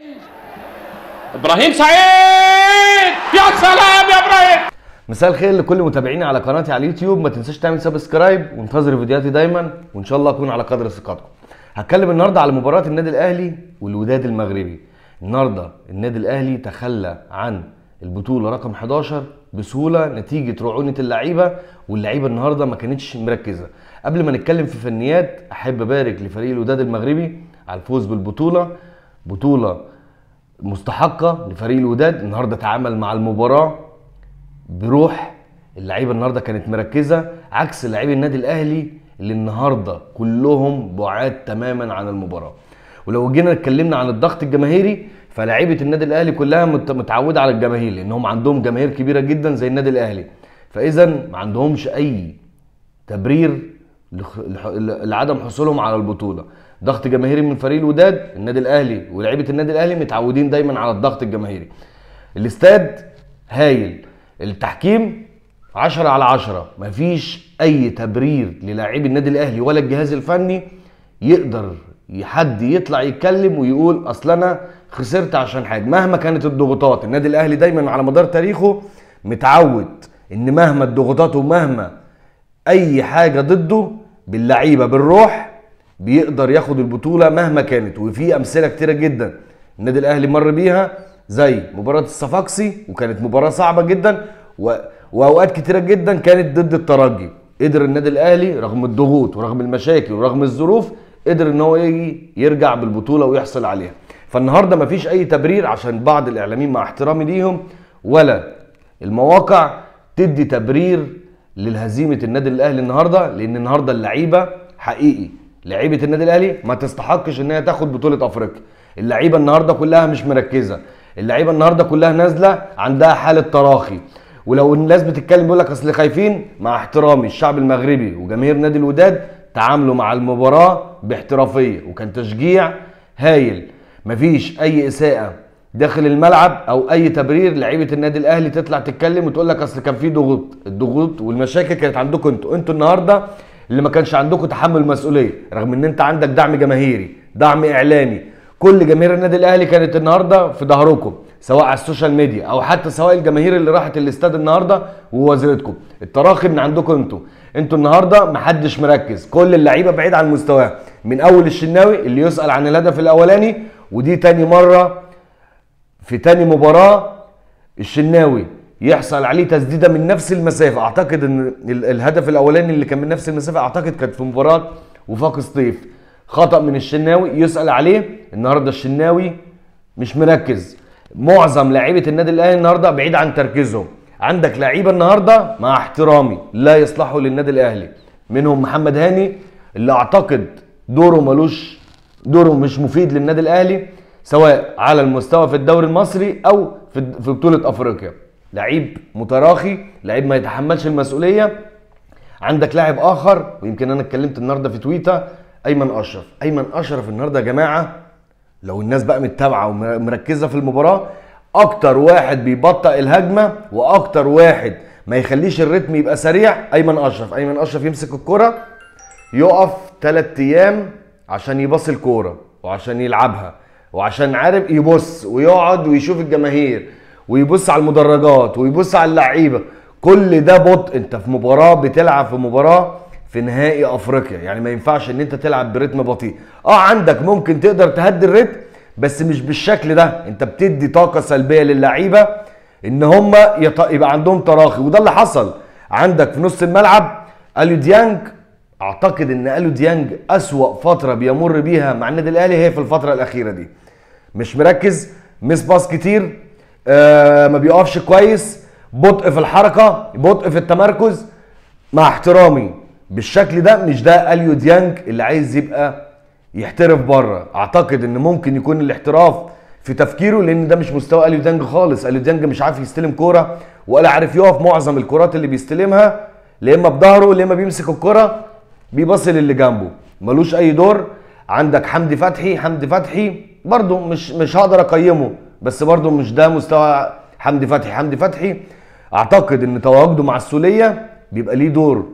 ابراهيم سعيد يا سلام يا ابراهيم مساء الخير لكل متابعيني على قناتي على اليوتيوب ما تنساش تعمل سبسكرايب وانتظر فيديوهاتي دايما وان شاء الله اكون على قدر ثقتكم هتكلم النهارده على مباراه النادي الاهلي والوداد المغربي النهارده النادي الاهلي تخلى عن البطوله رقم 11 بسهوله نتيجه رعونه اللعيبه واللعيبه النهارده ما كانتش مركزه قبل ما نتكلم في فنيات احب ابارك لفريق الوداد المغربي على الفوز بالبطوله بطوله مستحقه لفريق الوداد النهارده تعامل مع المباراه بروح اللعيبه النهارده كانت مركزه عكس لاعبي النادي الاهلي اللي النهارده كلهم بعاد تماما عن المباراه ولو جينا اتكلمنا عن الضغط الجماهيري فلاعيبه النادي الاهلي كلها مت- متعوده على الجماهير لانهم عندهم جماهير كبيره جدا زي النادي الاهلي فاذا ما عندهمش اي تبرير لخ- لح- لعدم حصولهم على البطوله ضغط جماهيري من فريق الوداد النادي الاهلي ولاعيبه النادي الاهلي متعودين دايما على الضغط الجماهيري الاستاد هايل التحكيم 10 على 10 مفيش اي تبرير للاعبي النادي الاهلي ولا الجهاز الفني يقدر حد يطلع يتكلم ويقول اصل انا خسرت عشان حاجه مهما كانت الضغوطات النادي الاهلي دايما على مدار تاريخه متعود ان مهما الضغوطات ومهما اي حاجه ضده باللعيبه بالروح بيقدر ياخد البطوله مهما كانت وفي امثله كتيره جدا النادي الاهلي مر بيها زي مباراه الصفاقسي وكانت مباراه صعبه جدا و... واوقات كتيره جدا كانت ضد الترجي قدر النادي الاهلي رغم الضغوط ورغم المشاكل ورغم الظروف قدر ان هو يجي يرجع بالبطوله ويحصل عليها فالنهارده مفيش اي تبرير عشان بعض الاعلاميين مع احترامي ليهم ولا المواقع تدي تبرير للهزيمه النادي الاهلي النهارده لان النهارده اللعيبه حقيقي لعيبه النادي الاهلي ما تستحقش ان هي تاخد بطوله افريقيا اللعيبه النهارده كلها مش مركزه اللعيبه النهارده كلها نازله عندها حاله تراخي ولو الناس بتتكلم بيقول لك اصل خايفين مع احترامي الشعب المغربي وجماهير نادي الوداد تعاملوا مع المباراه باحترافيه وكان تشجيع هايل مفيش اي اساءه داخل الملعب او اي تبرير لعيبه النادي الاهلي تطلع تتكلم وتقول لك اصل كان في ضغوط الضغوط والمشاكل كانت عندكم انتوا انتوا النهارده اللي ما كانش عندكم تحمل مسؤوليه رغم ان انت عندك دعم جماهيري دعم اعلامي كل جماهير النادي الاهلي كانت النهارده في ظهركم سواء على السوشيال ميديا او حتى سواء الجماهير اللي راحت الاستاد النهارده ووزيرتكم التراخي من عندكم انتوا انتوا النهارده محدش مركز كل اللعيبه بعيد عن مستواه من اول الشناوي اللي يسال عن الهدف الاولاني ودي تاني مره في تاني مباراة الشناوي يحصل عليه تسديده من نفس المسافه اعتقد ان ال- الهدف الاولاني اللي كان من نفس المسافه اعتقد كانت في مباراه وفاق سطيف خطا من الشناوي يسال عليه النهارده الشناوي مش مركز معظم لعيبه النادي الاهلي النهارده بعيد عن تركيزهم عندك لعيبه النهارده مع احترامي لا يصلحوا للنادي الاهلي منهم محمد هاني اللي اعتقد دوره ملوش دوره مش مفيد للنادي الاهلي سواء على المستوى في الدوري المصري او في في بطوله افريقيا لعيب متراخي لعيب ما يتحملش المسؤوليه عندك لاعب اخر ويمكن انا اتكلمت النهارده في تويتر ايمن اشرف ايمن اشرف النهارده يا جماعه لو الناس بقى متابعه ومركزه في المباراه اكتر واحد بيبطئ الهجمه واكتر واحد ما يخليش الريتم يبقى سريع ايمن اشرف ايمن اشرف يمسك الكره يقف ثلاث ايام عشان يباص الكوره وعشان يلعبها وعشان عارف يبص ويقعد ويشوف الجماهير ويبص على المدرجات ويبص على اللعيبه كل ده بطء انت في مباراه بتلعب في مباراه في نهائي افريقيا يعني ما ينفعش ان انت تلعب برتم بطيء اه عندك ممكن تقدر تهدي الريتم بس مش بالشكل ده انت بتدي طاقه سلبيه للعيبه ان هم يط... يبقى عندهم تراخي وده اللي حصل عندك في نص الملعب اليو ديانج اعتقد ان اليو ديانج اسوا فتره بيمر بيها مع النادي الاهلي هي في الفتره الاخيره دي مش مركز مس باس كتير آه ما بيقفش كويس بطء في الحركه بطء في التمركز مع احترامي بالشكل ده مش ده اليو ديانج اللي عايز يبقى يحترف بره اعتقد ان ممكن يكون الاحتراف في تفكيره لان ده مش مستوى اليو ديانج خالص اليو ديانج مش عارف يستلم كوره ولا عارف يقف معظم الكرات اللي بيستلمها لا اما بظهره لا اما بيمسك الكره بيبص للي جنبه ملوش اي دور عندك حمدي فتحي حمدي فتحي برضه مش مش هقدر اقيمه بس برضه مش ده مستوى حمدي فتحي حمدي فتحي اعتقد ان تواجده مع السوليه بيبقى ليه دور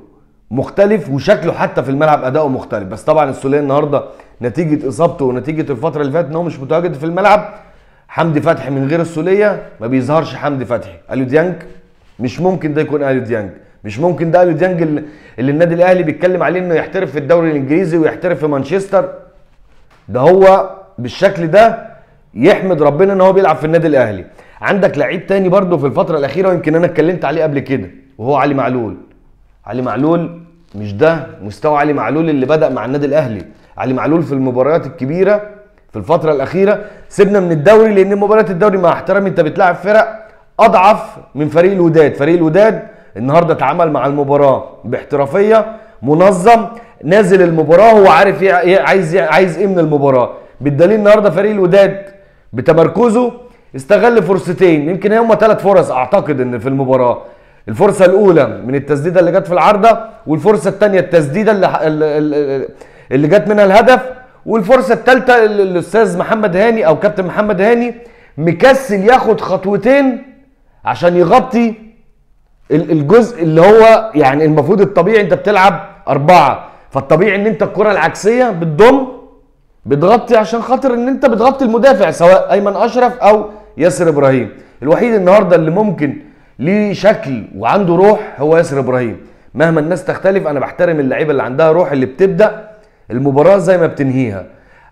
مختلف وشكله حتى في الملعب اداؤه مختلف بس طبعا السوليه النهارده نتيجه اصابته ونتيجه الفتره اللي فاتت ان هو مش متواجد في الملعب حمدي فتحي من غير السوليه ما بيظهرش حمدي فتحي اليو ديانج مش ممكن ده يكون اليو ديانج مش ممكن ده اليو ديانج اللي, اللي النادي الاهلي بيتكلم عليه انه يحترف في الدوري الانجليزي ويحترف في مانشستر ده هو بالشكل ده يحمد ربنا ان هو بيلعب في النادي الاهلي عندك لعيب تاني برضه في الفتره الاخيره ويمكن انا اتكلمت عليه قبل كده وهو علي معلول علي معلول مش ده مستوى علي معلول اللي بدا مع النادي الاهلي علي معلول في المباريات الكبيره في الفتره الاخيره سيبنا من الدوري لان مباريات الدوري مع احترامي انت بتلاعب فرق اضعف من فريق الوداد فريق الوداد النهارده اتعامل مع المباراه باحترافيه منظم نازل المباراه هو عارف ايه إيه- عايز إيه- عايز ايه من المباراه بالدليل النهارده فريق الوداد بتمركزه استغل فرصتين يمكن هم ثلاث فرص اعتقد ان في المباراه الفرصه الاولى من التسديده اللي جت في العارضه والفرصه الثانيه التسديده اللي اللي- اللي- اللي جت منها الهدف والفرصه الثالثه اللي الاستاذ محمد هاني او كابتن محمد هاني مكسل ياخد خطوتين عشان يغطي ال- الجزء اللي هو يعني المفروض الطبيعي انت بتلعب اربعه فالطبيعي ان انت الكره العكسيه بتضم بتغطي عشان خاطر ان انت بتغطي المدافع سواء ايمن اشرف او ياسر ابراهيم الوحيد النهارده اللي ممكن ليه شكل وعنده روح هو ياسر ابراهيم مهما الناس تختلف انا بحترم اللعيبه اللي عندها روح اللي بتبدا المباراه زي ما بتنهيها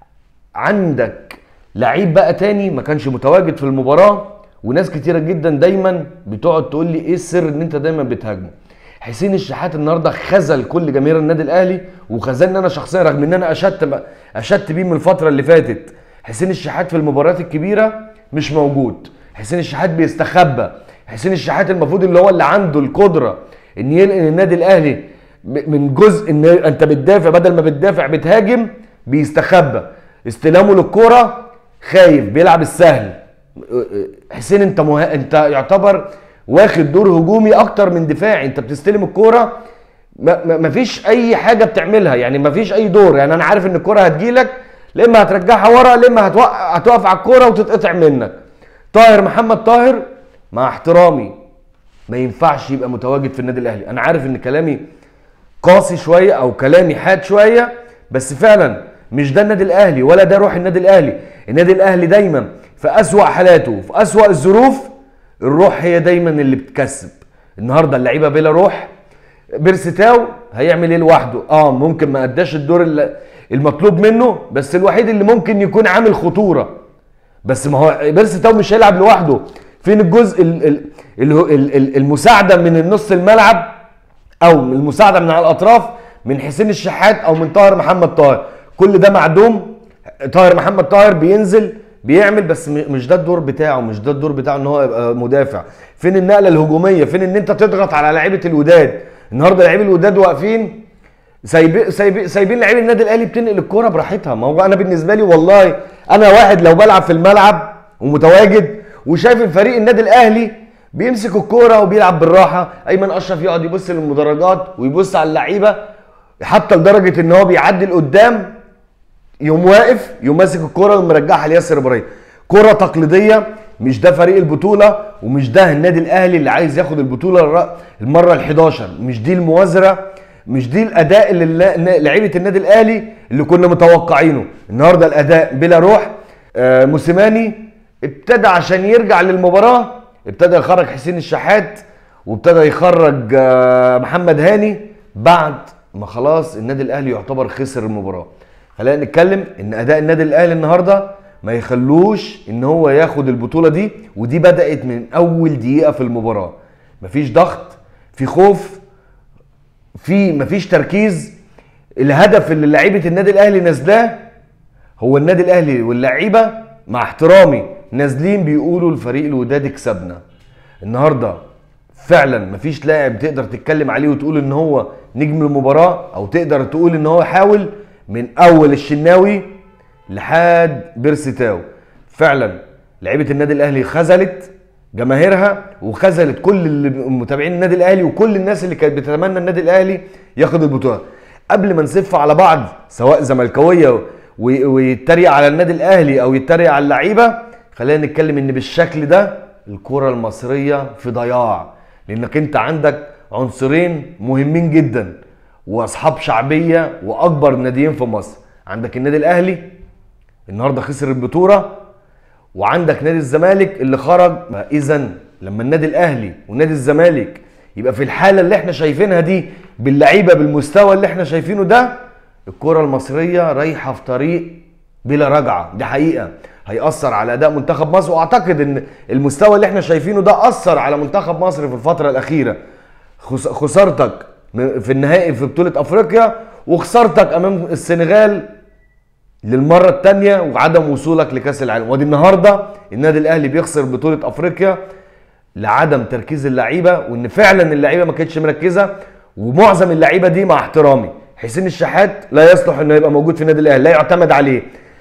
عندك لعيب بقى تاني ما كانش متواجد في المباراه وناس كتيره جدا دايما بتقعد تقول لي ايه السر ان انت دايما بتهاجمه حسين الشحات النهارده خذل كل جماهير النادي الاهلي وخذلني انا شخصيا رغم ان انا اشدت اشدت بيه من الفتره اللي فاتت حسين الشحات في المباريات الكبيره مش موجود حسين الشحات بيستخبى حسين الشحات المفروض اللي هو اللي عنده القدره ان ينقل النادي الاهلي م- من جزء ان انت بتدافع بدل ما بتدافع بتهاجم بيستخبى استلامه للكوره خايف بيلعب السهل حسين انت مه... انت يعتبر واخد دور هجومي اكتر من دفاعي انت بتستلم الكوره ما... ما... مفيش اي حاجه بتعملها يعني مفيش اي دور يعني انا عارف ان الكوره هتجيلك لا اما هترجعها ورا لا اما هتوق... هتقف على الكوره وتتقطع منك طاهر محمد طاهر مع احترامي ما ينفعش يبقى متواجد في النادي الاهلي انا عارف ان كلامي قاسي شويه او كلامي حاد شويه بس فعلا مش ده النادي الاهلي ولا ده روح النادي الاهلي النادي الاهلي دايما في اسوا حالاته في اسوا الظروف الروح هي دايما اللي بتكسب النهارده اللعيبه بلا روح بيرستاو هيعمل ايه لوحده اه ممكن ما اداش الدور الل- المطلوب منه بس الوحيد اللي ممكن يكون عامل خطوره بس ما هو بيرستاو مش هيلعب لوحده فين الجزء ال- ال- ال- ال- ال- المساعده من النص الملعب او المساعده من على الاطراف من حسين الشحات او من طاهر محمد طاهر كل ده معدوم طاهر محمد طاهر بينزل بيعمل بس م- مش ده الدور بتاعه مش ده الدور بتاعه ان هو يبقى مدافع فين النقله الهجوميه فين ان انت تضغط على لعيبه الوداد النهارده لعيبه الوداد واقفين سايبين سايبين سايبين لعيبه النادي الاهلي بتنقل الكوره براحتها ما هو انا بالنسبه لي والله انا واحد لو بلعب في الملعب ومتواجد وشايف الفريق النادي الاهلي بيمسك الكوره وبيلعب بالراحه ايمن اشرف يقعد يبص للمدرجات ويبص على اللعيبه حتى لدرجه ان هو بيعدي لقدام يقوم واقف يقوم ماسك الكوره ويقوم مرجعها لياسر ابراهيم كره تقليديه مش ده فريق البطوله ومش ده النادي الاهلي اللي عايز ياخد البطوله الر- المره ال11 مش دي الموازره مش دي الاداء اللي الل- لعيبه النادي الاهلي اللي كنا متوقعينه النهارده الاداء بلا روح آه، موسيماني ابتدى عشان يرجع للمباراه ابتدى يخرج حسين الشحات وابتدى يخرج آه، محمد هاني بعد ما خلاص النادي الاهلي يعتبر خسر المباراه خلينا نتكلم ان اداء النادي الاهلي النهارده ما يخلوش ان هو ياخد البطوله دي ودي بدات من اول دقيقه في المباراه مفيش ضغط في خوف في مفيش تركيز الهدف اللي لعيبه النادي الاهلي نازلاه هو النادي الاهلي واللعيبه مع احترامي نازلين بيقولوا الفريق الوداد كسبنا النهارده فعلا مفيش لاعب تقدر تتكلم عليه وتقول ان هو نجم المباراه او تقدر تقول ان هو حاول من اول الشناوي لحد بيرسيتاو فعلا لعيبه النادي الاهلي خذلت جماهيرها وخذلت كل اللي متابعين النادي الاهلي وكل الناس اللي كانت بتتمنى النادي الاهلي ياخد البطوله قبل ما نسف على بعض سواء زملكاويه و- ويتريق على النادي الاهلي او يتريق على اللعيبه خلينا نتكلم ان بالشكل ده الكره المصريه في ضياع لانك انت عندك عنصرين مهمين جدا واصحاب شعبيه واكبر ناديين في مصر عندك النادي الاهلي النهارده خسر البطوله وعندك نادي الزمالك اللي خرج اذا لما النادي الاهلي ونادي الزمالك يبقى في الحاله اللي احنا شايفينها دي باللعيبه بالمستوى اللي احنا شايفينه ده الكره المصريه رايحه في طريق بلا رجعه دي حقيقه هيأثر على اداء منتخب مصر واعتقد ان المستوى اللي احنا شايفينه ده اثر على منتخب مصر في الفتره الاخيره خس- خسارتك م- في النهائي في بطوله افريقيا وخسارتك امام السنغال للمره الثانيه وعدم وصولك لكاس العالم وادي النهارده النادي الاهلي بيخسر بطوله افريقيا لعدم تركيز اللعيبه وان فعلا اللعيبه ما كانتش مركزه ومعظم اللعيبه دي مع احترامي حسين الشحات لا يصلح انه يبقى موجود في النادي الاهلي لا يعتمد عليه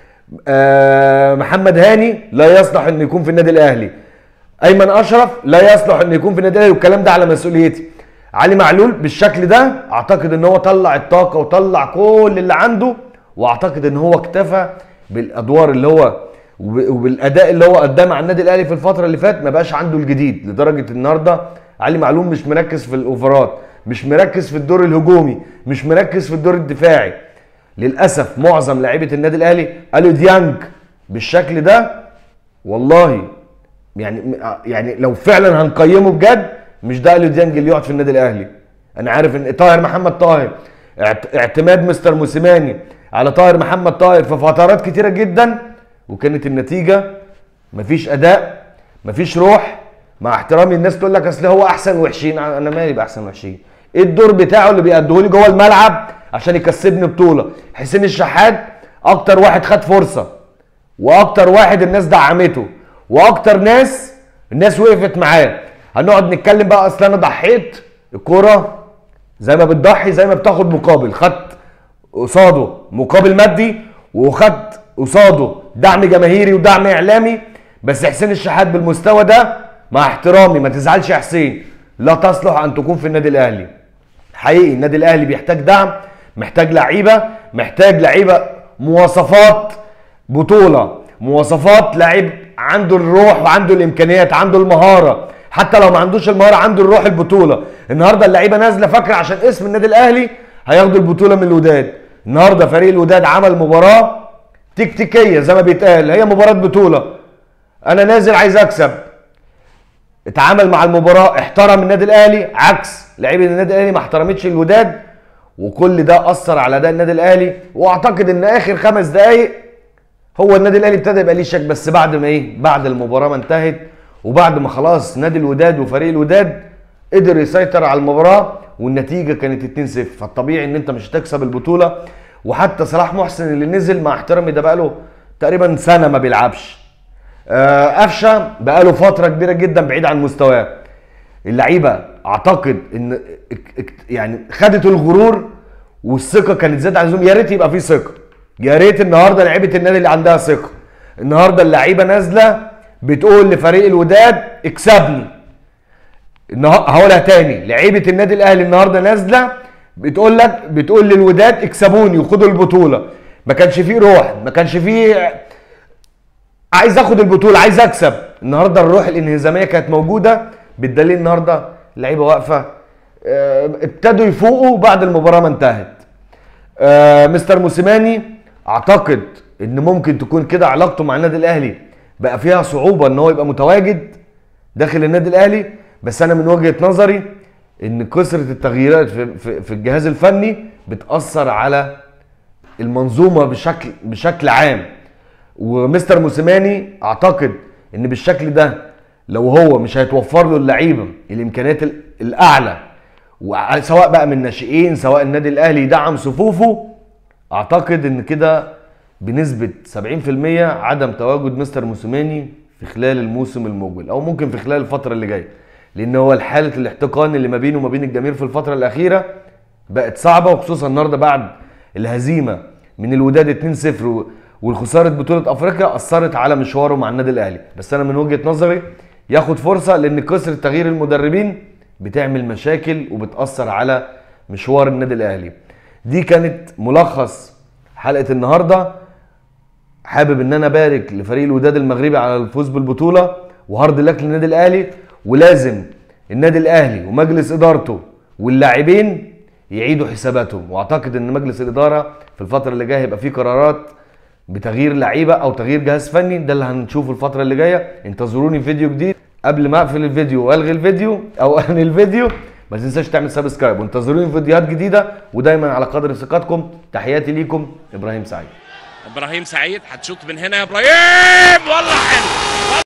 آه محمد هاني لا يصلح انه يكون في النادي الاهلي ايمن اشرف لا يصلح انه يكون في النادي الاهلي والكلام ده على مسؤوليتي علي معلول بالشكل ده اعتقد ان هو طلع الطاقه وطلع كل اللي عنده واعتقد ان هو اكتفى بالادوار اللي هو وب- وبالاداء اللي هو قدمه مع النادي الاهلي في الفتره اللي فاتت ما بقاش عنده الجديد لدرجه النهارده علي معلول مش مركز في الاوفرات مش مركز في الدور الهجومي مش مركز في الدور الدفاعي للاسف معظم لعيبه النادي الاهلي قالوا ديانج بالشكل ده والله يعني يعني لو فعلا هنقيمه بجد مش ده اليو ديانج اللي يقعد في النادي الاهلي انا عارف ان طاهر محمد طاهر اعت- اعتماد مستر موسيماني على طاهر محمد طاهر في فترات كتيره جدا وكانت النتيجه مفيش اداء مفيش روح مع احترامي الناس تقول لك اصل هو احسن وحشين انا مالي باحسن وحشين ايه الدور بتاعه اللي بيأديه لي جوه الملعب عشان يكسبني بطوله حسين الشحات اكتر واحد خد فرصه واكتر واحد الناس دعمته واكتر ناس الناس وقفت معاه هنقعد نتكلم بقى اصل انا ضحيت الكوره زي ما بتضحي زي ما بتاخد مقابل خدت قصاده مقابل مادي وخدت قصاده دعم جماهيري ودعم اعلامي بس حسين الشحات بالمستوى ده مع احترامي ما تزعلش يا حسين لا تصلح ان تكون في النادي الاهلي حقيقي النادي الاهلي بيحتاج دعم محتاج لعيبه محتاج لعيبه مواصفات بطوله مواصفات لعيب عنده الروح وعنده الامكانيات عنده المهاره حتى لو ما عندوش المهاره عنده الروح البطوله النهارده اللعيبه نازله فاكره عشان اسم النادي الاهلي هياخدوا البطوله من الوداد النهارده فريق الوداد عمل مباراه تكتيكيه زي ما بيتقال هي مباراه بطوله انا نازل عايز اكسب اتعامل مع المباراه احترم النادي الاهلي عكس لعيبه النادي الاهلي ما احترمتش الوداد وكل ده اثر على اداء النادي الاهلي واعتقد ان اخر خمس دقائق هو النادي الاهلي ابتدى يبقى ليه شك بس بعد ما ايه بعد المباراه ما انتهت وبعد ما خلاص نادي الوداد وفريق الوداد قدر يسيطر على المباراه والنتيجه كانت 2-0 فالطبيعي ان انت مش هتكسب البطوله وحتى صلاح محسن اللي نزل مع احترامي ده بقاله تقريبا سنه ما بيلعبش آه، قفشه بقاله فتره كبيره جدا بعيد عن مستواه اللعيبه اعتقد ان اك- اك- يعني خدت الغرور والثقه كانت زاد عن اللزوم يا ريت يبقى في ثقه يا ريت النهارده لعيبه النادي اللي عندها ثقه النهارده اللعيبه نازله بتقول لفريق الوداد اكسبني النها- هقولها تاني لعيبه النادي الاهلي النهارده نازله بتقول لك بتقول للوداد اكسبوني وخدوا البطوله ما كانش فيه روح ما كانش فيه عايز اخد البطوله عايز اكسب النهارده الروح الانهزاميه كانت موجوده بالدليل النهارده اللعيبه واقفه آه، ابتدوا يفوقوا بعد المباراه ما انتهت آه، مستر موسيماني اعتقد ان ممكن تكون كده علاقته مع النادي الاهلي بقى فيها صعوبه ان هو يبقى متواجد داخل النادي الاهلي بس انا من وجهه نظري ان كثره التغييرات في, في, في الجهاز الفني بتاثر على المنظومه بشكل بشكل عام ومستر موسيماني اعتقد ان بالشكل ده لو هو مش هيتوفر له اللعيبه الامكانيات ال- الاعلى وع- سواء بقى من ناشئين سواء النادي الاهلي يدعم صفوفه اعتقد ان كده بنسبه 70% عدم تواجد مستر موسيماني في خلال الموسم المقبل او ممكن في خلال الفتره اللي جايه لان هو حاله الاحتقان اللي ما بينه وما بين الجماهير في الفتره الاخيره بقت صعبه وخصوصا النهارده بعد الهزيمه من الوداد 2-0 و- والخساره بطوله افريقيا اثرت على مشواره مع النادي الاهلي بس انا من وجهه نظري ياخد فرصه لان كثره تغيير المدربين بتعمل مشاكل وبتاثر على مشوار النادي الاهلي دي كانت ملخص حلقه النهارده حابب ان انا ابارك لفريق الوداد المغربي على الفوز بالبطوله وهارد لك للنادي الاهلي ولازم النادي الاهلي ومجلس ادارته واللاعبين يعيدوا حساباتهم واعتقد ان مجلس الاداره في الفتره اللي جايه هيبقى فيه قرارات بتغيير لعيبه او تغيير جهاز فني ده اللي هنشوفه الفتره اللي جايه انتظروني في فيديو جديد قبل ما اقفل الفيديو والغي الفيديو او انهي الفيديو ما تنساش تعمل سبسكرايب وانتظروني في فيديوهات جديده ودايما على قدر ثقتكم تحياتي ليكم ابراهيم سعيد ابراهيم سعيد هتشوط من هنا يا ابراهيم والله حلو